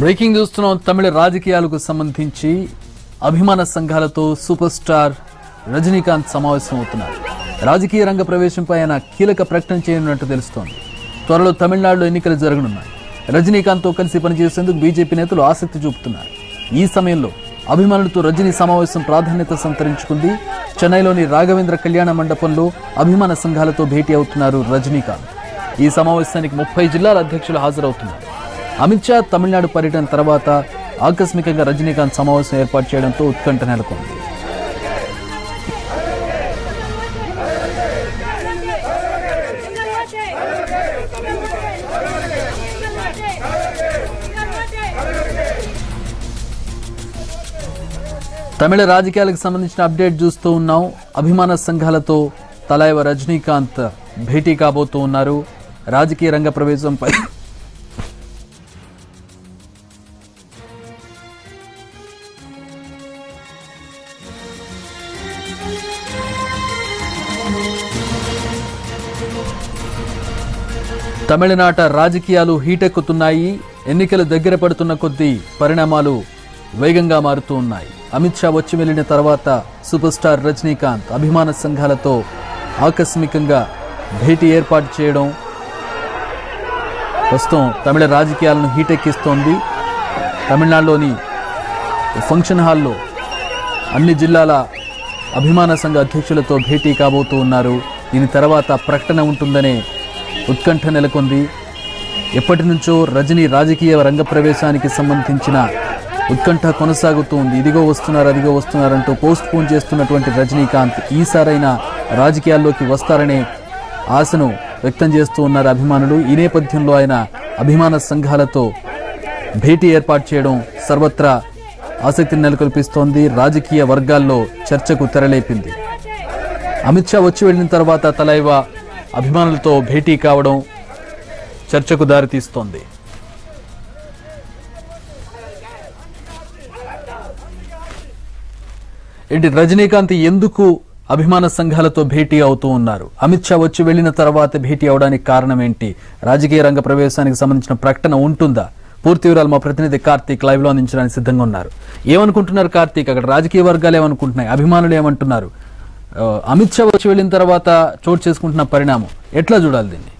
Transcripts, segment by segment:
breaking చూస్తున్నాం తమిళ రాజకీయాలకు సంబంధించి అభిమాన సంఘాలతో సూపర్ స్టార్ రజనీకాంత్ సమావేశం అవుతున్నారు రాజకీయ రంగ ప్రవేశంపై ఆయన కీలక ప్రకటన చేయనున్నట్టు తెలుస్తోంది త్వరలో తమిళనాడులో ఎన్నికలు జరగనున్నాయి రజనీకాంత్తో కలిసి పనిచేసేందుకు బీజేపీ నేతలు ఆసక్తి చూపుతున్నారు ఈ సమయంలో అభిమానులతో రజనీ సమావేశం ప్రాధాన్యత సంతరించుకుంది చెన్నైలోని రాఘవేంద్ర కళ్యాణ మండపంలో అభిమాన సంఘాలతో భేటీ అవుతున్నారు రజనీకాంత్ ఈ సమావేశానికి ముప్పై జిల్లాల అధ్యక్షులు హాజరవుతున్నారు అమిత్ షా తమిళనాడు పర్యటన తర్వాత ఆకస్మికంగా రజనీకాంత్ సమావేశం ఏర్పాటు చేయడంతో ఉత్కంఠ నెలకొంది తమిళ రాజకీయాలకు సంబంధించిన అప్డేట్ చూస్తూ ఉన్నాం అభిమాన సంఘాలతో తలైవ రజనీకాంత్ భేటీ కాబోతూ ఉన్నారు రాజకీయ రంగ ప్రవేశంపై తమిళనాట రాజకీయాలు హీటెక్కుతున్నాయి ఎన్నికలు దగ్గర పడుతున్న కొద్దీ పరిణామాలు వేగంగా మారుతూ ఉన్నాయి అమిత్ షా వచ్చి వెళ్లిన తర్వాత సూపర్ స్టార్ రజనీకాంత్ అభిమాన సంఘాలతో ఆకస్మికంగా భేటీ ఏర్పాటు చేయడం ప్రస్తుతం తమిళ రాజకీయాలను హీటెక్కిస్తోంది తమిళనాడులోని ఫంక్షన్ హాల్లో అన్ని జిల్లాల అభిమాన సంఘ అధ్యక్షులతో భేటీ కాబోతూ ఉన్నారు దీని తర్వాత ప్రకటన ఉంటుందనే ఉత్కంఠ నెలకొంది ఎప్పటి నుంచో రజనీ రాజకీయ రంగ ప్రవేశానికి సంబంధించిన ఉత్కంఠ కొనసాగుతూ ఉంది ఇదిగో వస్తున్నారు అదిగో వస్తున్నారంటూ పోస్ట్ పోన్ చేస్తున్నటువంటి రజనీకాంత్ ఈసారైనా రాజకీయాల్లోకి వస్తారనే ఆశను వ్యక్తం చేస్తూ ఉన్నారు అభిమానులు ఈ నేపథ్యంలో ఆయన అభిమాన సంఘాలతో భేటీ ఏర్పాటు చేయడం సర్వత్రా ఆసక్తిని నెలకొల్పిస్తోంది రాజకీయ వర్గాల్లో చర్చకు తెరలేపింది అమిత్ షా వచ్చి వెళ్ళిన తర్వాత తలైవ అభిమానులతో భేటీ కావడం చర్చకు దారితీస్తోంది ఏంటి రజనీకాంత్ ఎందుకు అభిమాన సంఘాలతో భేటీ అవుతూ ఉన్నారు అమిత్ షా వచ్చి వెళ్ళిన తర్వాత భేటీ అవడానికి కారణం ఏంటి రాజకీయ రంగ ప్రవేశానికి సంబంధించిన ప్రకటన ఉంటుందా పూర్తి వివరాలు మా ప్రతినిధి కార్తీక్ లైవ్ లో అందించడానికి సిద్ధంగా ఉన్నారు ఏమనుకుంటున్నారు కార్తీక్ అక్కడ రాజకీయ వర్గాలు ఏమనుకుంటున్నాయి అభిమానులు ఏమంటున్నారు ఆ, అమిత్ షా వచ్చి వెళ్ళిన తర్వాత చోటు చేసుకుంటున్న పరిణామం ఎట్లా చూడాలి దీన్ని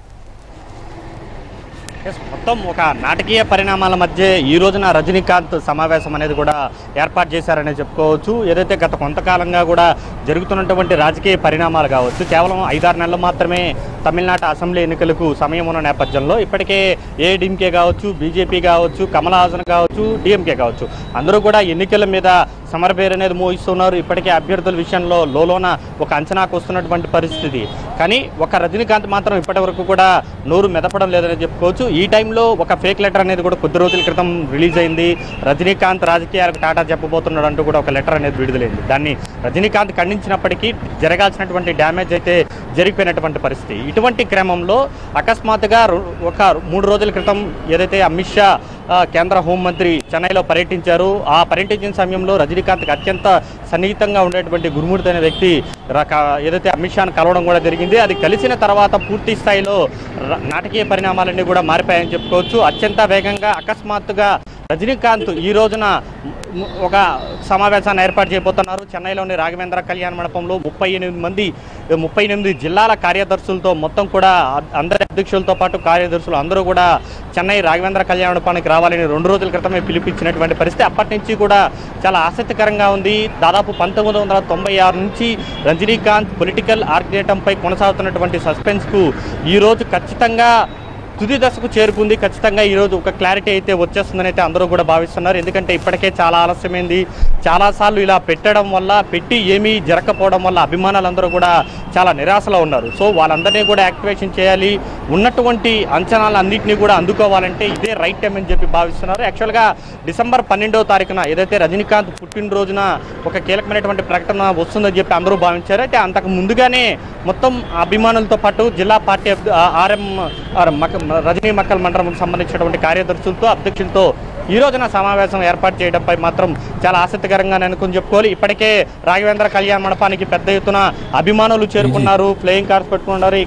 ఎస్, మొత్తం ఒక నాటకీయ పరిణామాల మధ్య ఈ రోజున రజనీకాంత్ సమావేశం అనేది కూడా ఏర్పాటు చేశారనే చెప్పుకోవచ్చు ఏదైతే గత కొంతకాలంగా కూడా జరుగుతున్నటువంటి రాజకీయ పరిణామాలు కావచ్చు కేవలం ఐదారు నెలలు మాత్రమే తమిళనాడు అసెంబ్లీ ఎన్నికలకు సమయం ఉన్న నేపథ్యంలో ఇప్పటికే ఏడీఎంకే కావచ్చు బీజేపీ కావచ్చు కమల్ హాసన్ కావచ్చు డిఎంకే కావచ్చు అందరూ కూడా ఎన్నికల మీద సమరపేరు అనేది మోగిస్తున్నారు ఇప్పటికే అభ్యర్థుల విషయంలో లోలోన ఒక అంచనాకు వస్తున్నటువంటి పరిస్థితి కానీ ఒక రజనీకాంత్ మాత్రం ఇప్పటి వరకు కూడా నోరు మెదపడం లేదని చెప్పుకోవచ్చు ఈ టైంలో ఒక ఫేక్ లెటర్ అనేది కూడా కొద్ది రోజుల క్రితం రిలీజ్ అయింది రజనీకాంత్ రాజకీయాలకు టాటా చెప్పబోతున్నాడు అంటూ కూడా ఒక లెటర్ అనేది విడుదలైంది దాన్ని రజనీకాంత్ ఖండించినప్పటికీ జరగాల్సినటువంటి డ్యామేజ్ అయితే జరిగిపోయినటువంటి పరిస్థితి ఇటువంటి క్రమంలో అకస్మాత్తుగా రు- ఒక మూడు రోజుల క్రితం ఏదైతే అమిత్ షా ఆ, కేంద్ర హోంమంత్రి చెన్నైలో పర్యటించారు ఆ పర్యటించిన సమయంలో రజనీకాంత్కి అత్యంత సన్నిహితంగా ఉండేటువంటి గురుమూర్తి అనే వ్యక్తి రక ఏదైతే అమిత్ షాను కలవడం కూడా జరిగింది అది కలిసిన తర్వాత పూర్తి స్థాయిలో ర- నాటకీయ పరిణామాలన్నీ కూడా మారిపోయాయని చెప్పుకోవచ్చు అత్యంత వేగంగా అకస్మాత్తుగా రజనీకాంత్ ఈ రోజున ము- ఒక సమావేశాన్ని ఏర్పాటు చేయబోతున్నారు చెన్నైలోని రాఘవేంద్ర కళ్యాణ మండపంలో ముప్పై ఎనిమిది మంది ముప్పై ఎనిమిది జిల్లాల కార్యదర్శులతో మొత్తం కూడా అ- అందరి అధ్యక్షులతో పాటు కార్యదర్శులు అందరూ కూడా చెన్నై రాఘవేంద్ర కళ్యాణ మండపానికి రావాలని రెండు రోజుల క్రితమే పిలిపించినటువంటి పరిస్థితి అప్పటి నుంచి కూడా చాలా ఆసక్తికరంగా ఉంది దాదాపు పంతొమ్మిది వందల తొంభై ఆరు నుంచి రజనీకాంత్ పొలిటికల్ ఆర్గ్నేటంపై కొనసాగుతున్నటువంటి సస్పెన్స్కు ఈరోజు ఖచ్చితంగా తుది దశకు చేరుకుంది ఖచ్చితంగా ఈరోజు ఒక క్లారిటీ అయితే వచ్చేస్తుందని అయితే అందరూ కూడా భావిస్తున్నారు ఎందుకంటే ఇప్పటికే చాలా ఆలస్యమైంది చాలాసార్లు ఇలా పెట్టడం వల్ల పెట్టి ఏమీ జరగకపోవడం వల్ల అభిమానులందరూ కూడా చాలా నిరాశలో ఉన్నారు సో వాళ్ళందరినీ కూడా యాక్టివేషన్ చేయాలి ఉన్నటువంటి అంచనాలు అన్నింటినీ కూడా అందుకోవాలంటే ఇదే రైట్ టైం అని చెప్పి భావిస్తున్నారు యాక్చువల్గా డిసెంబర్ పన్నెండవ తారీఖున ఏదైతే రజనీకాంత్ పుట్టినరోజున ఒక కీలకమైనటువంటి ప్రకటన వస్తుందని చెప్పి అందరూ భావించారు అయితే అంతకు ముందుగానే మొత్తం అభిమానులతో పాటు జిల్లా పార్టీ అభ్య- ఆ, ఆర్ఎం ఆర్ మక- రజనీ మక్కల్ మండలం సంబంధించినటువంటి కార్యదర్శులతో అధ్యక్షులతో ఈ రోజున సమావేశం ఏర్పాటు చేయడంపై మాత్రం చాలా ఆసక్తికరంగా అనుకుని చెప్పుకోవాలి ఇప్పటికే రాఘవేంద్ర కళ్యాణ మండపానికి పెద్ద ఎత్తున అభిమానులు చేరుకున్నారు ఫ్లేయింగ్ కార్స్ పెట్టుకున్నారు ఇక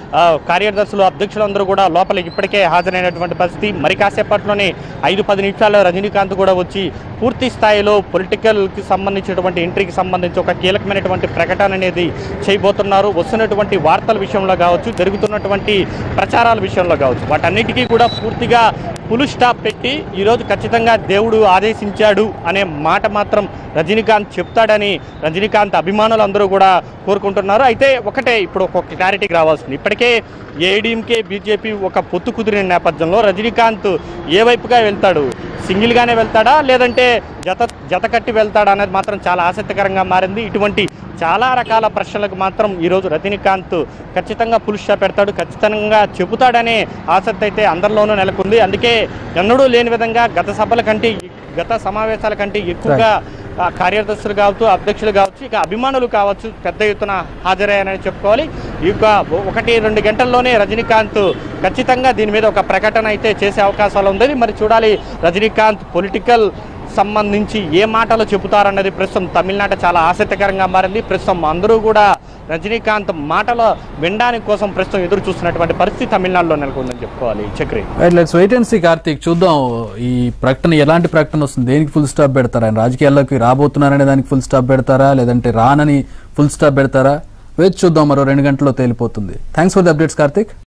ఆ, కార్యదర్శులు అధ్యక్షులందరూ కూడా లోపలికి ఇప్పటికే హాజరైనటువంటి పరిస్థితి మరి కాసేపట్లోనే ఐదు పది నిమిషాల్లో రజనీకాంత్ కూడా వచ్చి పూర్తి స్థాయిలో పొలిటికల్కి సంబంధించినటువంటి ఎంట్రీకి సంబంధించి ఒక కీలకమైనటువంటి ప్రకటన అనేది చేయబోతున్నారు వస్తున్నటువంటి వార్తల విషయంలో కావచ్చు జరుగుతున్నటువంటి ప్రచారాల విషయంలో కావచ్చు వాటన్నిటికీ కూడా పూర్తిగా ఫుల్ స్టాప్ పెట్టి ఈరోజు ఖచ్చితంగా దేవుడు ఆదేశించాడు అనే మాట మాత్రం రజనీకాంత్ చెప్తాడని రజనీకాంత్ అభిమానులు అందరూ కూడా కోరుకుంటున్నారు అయితే ఒకటే ఇప్పుడు ఒక క్లారిటీకి రావాల్సింది ఇప్పటికే ఏడీఎంకే బీజేపీ ఒక పొత్తు కుదిరిన నేపథ్యంలో రజనీకాంత్ ఏ వైపుగా వెళ్తాడు సింగిల్గానే వెళ్తాడా లేదంటే జత జత కట్టి వెళ్తాడా అనేది మాత్రం చాలా ఆసక్తికరంగా మారింది ఇటువంటి చాలా రకాల ప్రశ్నలకు మాత్రం ఈరోజు రజనీకాంత్ ఖచ్చితంగా పులుష పెడతాడు ఖచ్చితంగా చెబుతాడనే ఆసక్తి అయితే అందరిలోనూ నెలకొంది అందుకే ఎన్నడూ లేని విధంగా గత సభల కంటే గత సమావేశాల కంటే ఎక్కువగా ఆ, కార్యదర్శులు కావచ్చు అధ్యక్షులు కావచ్చు ఇక అభిమానులు కావచ్చు పెద్ద ఎత్తున హాజరయ్యారని చెప్పుకోవాలి ఈ యొక్క ఒకటి రెండు గంటల్లోనే రజనీకాంత్ ఖచ్చితంగా దీని మీద ఒక ప్రకటన అయితే చేసే అవకాశాలు ఉంది మరి చూడాలి రజనీకాంత్ పొలిటికల్ సంబంధించి ఏ మాటలు చెబుతారన్నది ప్రస్తుతం తమిళనాట చాలా ఆసక్తికరంగా మారింది ప్రస్తుతం అందరూ కూడా రజనీకాంత్ మాటలు వినడానికి కోసం ప్రస్తుతం ఎదురు చూస్తున్నటువంటి పరిస్థితి తమిళనాడులో నెలకొందని చెప్పుకోవాలి Chakri right let's wait and see Karthik చూద్దాం ఈ ప్రకటన ఎలాంటి ప్రకటన వస్తుంది దేనికి ఫుల్ స్టాప్ పెడతారా ఆయన రాజకీయాల్లోకి రాబోతున్నారనే దానికి ఫుల్ స్టాప్ పెడతారా లేదంటే రానని ఫుల్ స్టాప్ పెడతారా వేచి చూద్దాం మరో రెండు గంటల్లో తేలిపోతుంది thanks for the updates Karthik